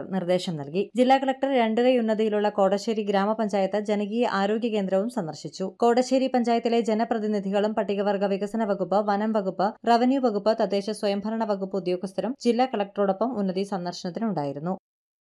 നിർദ്ദേശം നൽകി ജില്ലാ കളക്ടർ രണ്ടുകൈ ഉന്നതിയിലുള്ള കോടശ്ശേരി ഗ്രാമപഞ്ചായത്ത് ജനകീയ ആരോഗ്യ കേന്ദ്രവും സന്ദർശിച്ചു കോടശ്ശേരി പഞ്ചായത്തിലെ ജനപ്രതിനിധികളും പട്ടികവർഗ വികസന വകുപ്പ് വനം വകുപ്പ് റവന്യൂ വകുപ്പ് തദ്ദേശ സ്വയംഭരണ വകുപ്പ് ഉദ്യോഗസ്ഥരും ജില്ലാ കളക്ടറോടൊപ്പം ഉന്നതി സന്ദർശനത്തിനുണ്ടായിരുന്നു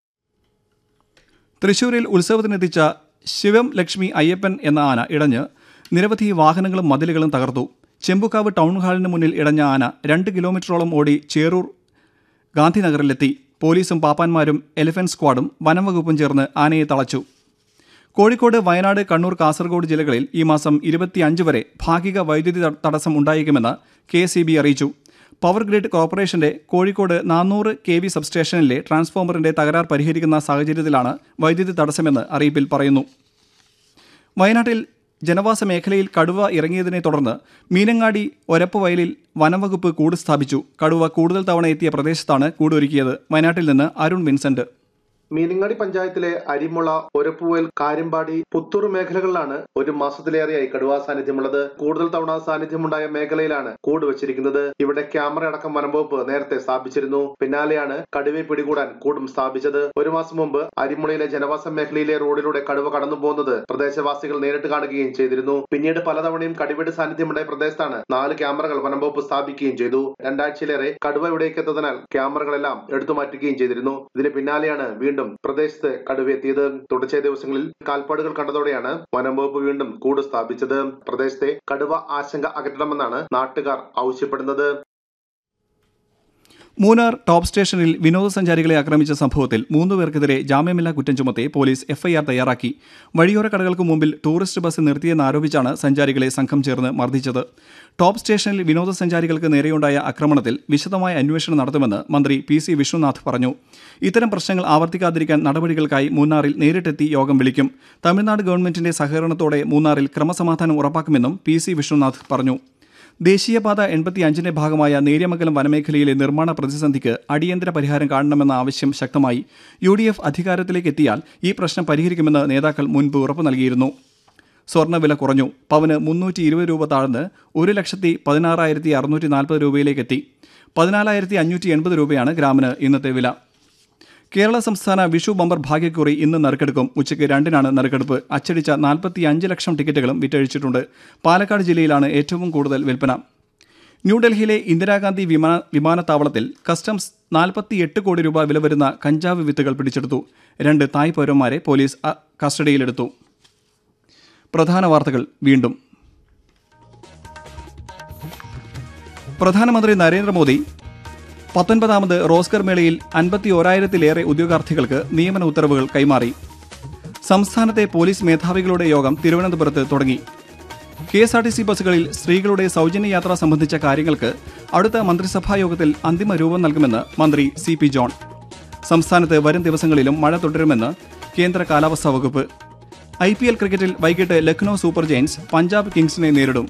തൃശൂരിൽ ഉത്സവത്തിനെത്തിച്ച ശിവം ലക്ഷ്മി അയ്യപ്പൻ എന്ന ആന ഇടഞ്ഞ് നിരവധി വാഹനങ്ങളും മതിലുകളും തകർത്തു ചെമ്പുക്കാവ് ടൗൺ ഹാളിന് മുന്നിൽ ഇടഞ്ഞ ആന രണ്ട് കിലോമീറ്ററോളം ഓടി ചേറൂർ ഗാന്ധിനഗറിലെത്തി പോലീസും പാപ്പാന്മാരും എലിഫന്റ് സ്ക്വാഡും വനം വകുപ്പും ചേർന്ന് ആനയെ തളച്ചു കോഴിക്കോട് വയനാട് കണ്ണൂർ കാസർഗോഡ് ജില്ലകളിൽ ഈ മാസം ഇരുപത്തിയഞ്ച് വരെ ഭാഗിക വൈദ്യുതി ത- തടസ്സം ഉണ്ടായേക്കുമെന്ന് കെ സി ബി അറിയിച്ചു പവർ ഗ്രിഡ് കോർപ്പറേഷന്റെ കോഴിക്കോട് നാനൂറ് കെ വി സബ്സ്റ്റേഷനിലെ ട്രാൻസ്ഫോമറിന്റെ തകരാർ പരിഹരിക്കുന്ന സാഹചര്യത്തിലാണ് വൈദ്യുതി തടസ്സമെന്ന് അറിയിപ്പിൽ പറയുന്നു വയനാട്ടിൽ ജനവാസ മേഖലയിൽ കടുവ ഇറങ്ങിയതിനെ തുടർന്ന് മീനങ്ങാടി ഒരപ്പ് വയലിൽ വനംവകുപ്പ് കൂട് സ്ഥാപിച്ചു കടുവ കൂടുതൽ തവണ എത്തിയ പ്രദേശത്താണ് കൂട് ഒരുക്കിയത് വയനാട്ടിൽ നിന്ന് അരുൺ വിൻസെന്റ് മീനങ്ങാടി പഞ്ചായത്തിലെ അരിമുള ഒരപ്പുവയൽ കാര്യമ്പാടി പുത്തൂർ മേഖലകളിലാണ് ഒരു മാസത്തിലേറെയായി കടുവാ സാന്നിധ്യമുള്ളത് കൂടുതൽ തവണ സാന്നിധ്യമുണ്ടായ മേഖലയിലാണ് കൂട് വെച്ചിരിക്കുന്നത് ഇവിടെ ക്യാമറ അടക്കം വനംവകുപ്പ് നേരത്തെ സ്ഥാപിച്ചിരുന്നു പിന്നാലെയാണ് കടുവയെ പിടികൂടാൻ കൂടും സ്ഥാപിച്ചത് ഒരു മാസം മുമ്പ് അരിമുളയിലെ ജനവാസ മേഖലയിലെ റോഡിലൂടെ കടുവ കടന്നു പോകുന്നത് പ്രദേശവാസികൾ നേരിട്ട് കാണുകയും ചെയ്തിരുന്നു പിന്നീട് പലതവണയും കടുവയുടെ സാന്നിധ്യമുണ്ടായ പ്രദേശത്താണ് നാല് ക്യാമറകൾ വനംവകുപ്പ് സ്ഥാപിക്കുകയും ചെയ്തു രണ്ടാഴ്ചയിലേറെ കടുവ ഇവിടേക്ക് എത്തുന്നതിനാൽ ക്യാമറകളെല്ലാം എടുത്തു മാറ്റുകയും ചെയ്തിരുന്നു ഇതിന് പിന്നാലെയാണ് വീണ്ടും പ്രദേശത്ത് കടുവ എത്തിയത് തുടർച്ചയായ ദിവസങ്ങളിൽ കാൽപ്പാടുകൾ കണ്ടതോടെയാണ് വനംവകുപ്പ് വീണ്ടും കൂട് സ്ഥാപിച്ചത് പ്രദേശത്തെ കടുവ ആശങ്ക അകറ്റണമെന്നാണ് നാട്ടുകാർ ആവശ്യപ്പെടുന്നത് മൂന്നാർ ടോപ്പ് സ്റ്റേഷനിൽ വിനോദസഞ്ചാരികളെ ആക്രമിച്ച സംഭവത്തിൽ മൂന്ന് പേർക്കെതിരെ ജാമ്യമില്ലാ കുറ്റം ചുമത്തി പോലീസ് എഫ്ഐആർ തയ്യാറാക്കി വഴിയോര കടകൾക്ക് മുമ്പിൽ ടൂറിസ്റ്റ് ബസ് നിർത്തിയെന്നാരോപിച്ചാണ് സഞ്ചാരികളെ സംഘം ചേർന്ന് മർദ്ദിച്ചത് ടോപ്പ് സ്റ്റേഷനിൽ വിനോദസഞ്ചാരികൾക്ക് നേരെയുണ്ടായ ആക്രമണത്തിൽ വിശദമായ അന്വേഷണം നടത്തുമെന്ന് മന്ത്രി പി സി വിശ്വനാഥ് പറഞ്ഞു ഇത്തരം പ്രശ്നങ്ങൾ ആവർത്തിക്കാതിരിക്കാൻ നടപടികൾക്കായി മൂന്നാറിൽ നേരിട്ടെത്തി യോഗം വിളിക്കും തമിഴ്നാട് ഗവൺമെന്റിന്റെ സഹകരണത്തോടെ മൂന്നാറിൽ ക്രമസമാധാനം ഉറപ്പാക്കുമെന്നും പി സി വിശ്വനാഥ് പറഞ്ഞു ദേശീയപാത എൺപത്തിയഞ്ചിന്റെ ഭാഗമായ നേര്യമംഗലം വനമേഖലയിലെ നിർമ്മാണ പ്രതിസന്ധിക്ക് അടിയന്തര പരിഹാരം കാണണമെന്ന ആവശ്യം ശക്തമായി യു ഡി എഫ് അധികാരത്തിലേക്ക് എത്തിയാൽ ഈ പ്രശ്നം പരിഹരിക്കുമെന്ന് നേതാക്കൾ മുൻപ് ഉറപ്പു നൽകിയിരുന്നു സ്വർണ്ണവില കുറഞ്ഞു പവന് മുന്നൂറ്റി ഇരുപത് രൂപ താഴ്ന്ന് ഒരു ലക്ഷത്തി പതിനാറായിരത്തി അറുന്നൂറ്റി നാൽപ്പത് രൂപയിലേക്കെത്തി പതിനാലായിരത്തി അഞ്ഞൂറ്റി എൺപത് രൂപയാണ് ഗ്രാമിന് ഇന്നത്തെ വില കേരള സംസ്ഥാന വിഷു ബമ്പർ ഭാഗ്യക്കുറി ഇന്ന് നറുക്കെടുക്കും ഉച്ചയ്ക്ക് രണ്ടിനാണ് നറുക്കെടുപ്പ് അച്ചടിച്ച നാൽപ്പത്തി അഞ്ച് ലക്ഷം ടിക്കറ്റുകളും വിറ്റഴിച്ചിട്ടുണ്ട് പാലക്കാട് ജില്ലയിലാണ് ഏറ്റവും കൂടുതൽ വിൽപ്പന ന്യൂഡൽഹിയിലെ ഇന്ദിരാഗാന്ധി വിമാന വിമാനത്താവളത്തിൽ കസ്റ്റംസ് നാൽപ്പത്തിയെട്ട് കോടി രൂപ വില വരുന്ന കഞ്ചാവ് വിത്തുകൾ പിടിച്ചെടുത്തു രണ്ട് തായ് പൗരന്മാരെ പോലീസ് അ, കസ്റ്റഡിയിലെടുത്തു പ്രധാന വാർത്തകൾ വീണ്ടും പ്രധാനമന്ത്രി നരേന്ദ്രമോദി പത്തൊൻപതാമത് റോസ്കർ മേളയിൽ അൻപത്തി ഓരായിരത്തിലേറെ ഉദ്യോഗാർത്ഥികൾക്ക് നിയമന ഉത്തരവുകൾ കൈമാറി സംസ്ഥാനത്തെ പോലീസ് മേധാവികളുടെ യോഗം തിരുവനന്തപുരത്ത് തുടങ്ങി K S R T C ബസ്സുകളിൽ സ്ത്രീകളുടെ സൗജന്യ യാത്ര സംബന്ധിച്ച കാര്യങ്ങൾക്ക് അടുത്ത മന്ത്രിസഭാ യോഗത്തിൽ അന്തിമ രൂപം നൽകുമെന്ന് മന്ത്രി സി പി ജോൺ സംസ്ഥാനത്ത് വരും ദിവസങ്ങളിലും മഴ തുടരുമെന്ന് കേന്ദ്ര കാലാവസ്ഥാ വകുപ്പ് ഐ പി എൽ ക്രിക്കറ്റിൽ വൈകിട്ട് ലക്നൌ സൂപ്പർ ജയൻസ് പഞ്ചാബ് കിങ്സിനെ നേരിടും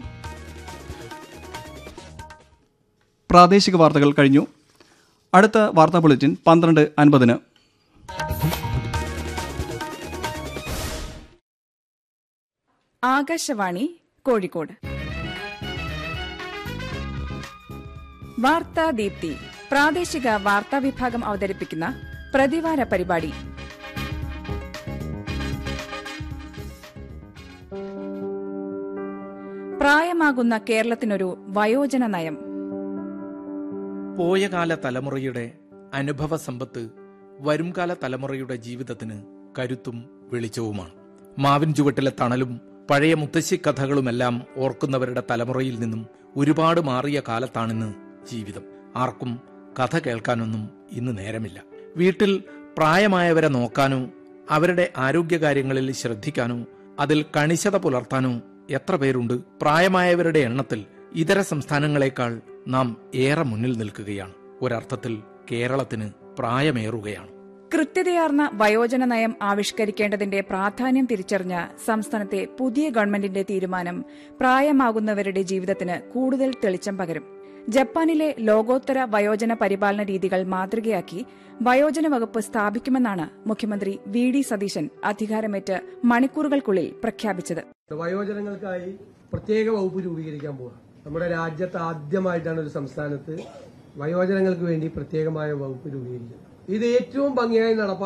പ്രാദേശിക വാർത്തകൾ കഴിഞ്ഞു അടുത്ത വാർത്താ ബുള്ളറ്റിൻ പന്ത്രണ്ട് അൻപതിന് ആകാശവാണി കോഴിക്കോട് വാർത്താ ദീപ്തി പ്രാദേശിക വാർത്താ വിഭാഗം അവതരിപ്പിക്കുന്ന പ്രതിവാര പരിപാടി പ്രായമാകുന്ന കേരളത്തിനൊരു വയോജന നയം പോയകാല തലമുറയുടെ അനുഭവ സമ്പത്ത് വരുംകാല തലമുറയുടെ ജീവിതത്തിന് കരുത്തും വെളിച്ചവുമാണ് മാവിൻ ചുവട്ടിലെ തണലും പഴയ മുത്തശ്ശി കഥകളുമെല്ലാം ഓർക്കുന്നവരുടെ തലമുറയിൽ നിന്നും ഒരുപാട് മാറിയ കാലത്താണിന്ന് ജീവിതം ആർക്കും കഥ കേൾക്കാനൊന്നും ഇന്ന് നേരമില്ല വീട്ടിൽ പ്രായമായവരെ നോക്കാനോ അവരുടെ ആരോഗ്യകാര്യങ്ങളിൽ ശ്രദ്ധിക്കാനോ അതിൽ കണിശത പുലർത്താനോ എത്ര പേരുണ്ട് പ്രായമായവരുടെ എണ്ണത്തിൽ ഇതര സംസ്ഥാനങ്ങളെക്കാൾ നാം ഏറെ മുന്നിൽ നിൽക്കുകയാണ് ഒരർത്ഥത്തിൽ കേരളത്തിന് പ്രായമേറുകയാണ് കൃത്യതയാർന്ന വയോജന നയം ആവിഷ്കരിക്കേണ്ടതിന്റെ പ്രാധാന്യം തിരിച്ചറിഞ്ഞ സംസ്ഥാനത്തെ പുതിയ ഗവൺമെന്റിന്റെ തീരുമാനം പ്രായമാകുന്നവരുടെ ജീവിതത്തിന് കൂടുതൽ തെളിച്ചം പകരും ജപ്പാനിലെ ലോകോത്തര വയോജന പരിപാലന രീതികൾ മാതൃകയാക്കി വയോജന വകുപ്പ് സ്ഥാപിക്കുമെന്നാണ് മുഖ്യമന്ത്രി വി ഡി സതീശൻ അധികാരമേറ്റ് മണിക്കൂറുകൾക്കുള്ളിൽ പ്രഖ്യാപിച്ചത് വയോജനങ്ങൾക്കായി പ്രത്യേക വകുപ്പ് രൂപീകരിക്കാൻ പോവുക നമ്മുടെ രാജ്യത്ത് ആദ്യമായിട്ടാണ് ഒരു സംസ്ഥാനത്ത് വയോജനങ്ങൾക്ക് വേണ്ടി പ്രത്യേകമായ വകുപ്പ് രൂപീകരിക്കുന്നത് ഇത് ഏറ്റവും ഭംഗിയായി നടപ്പാക്കാൻ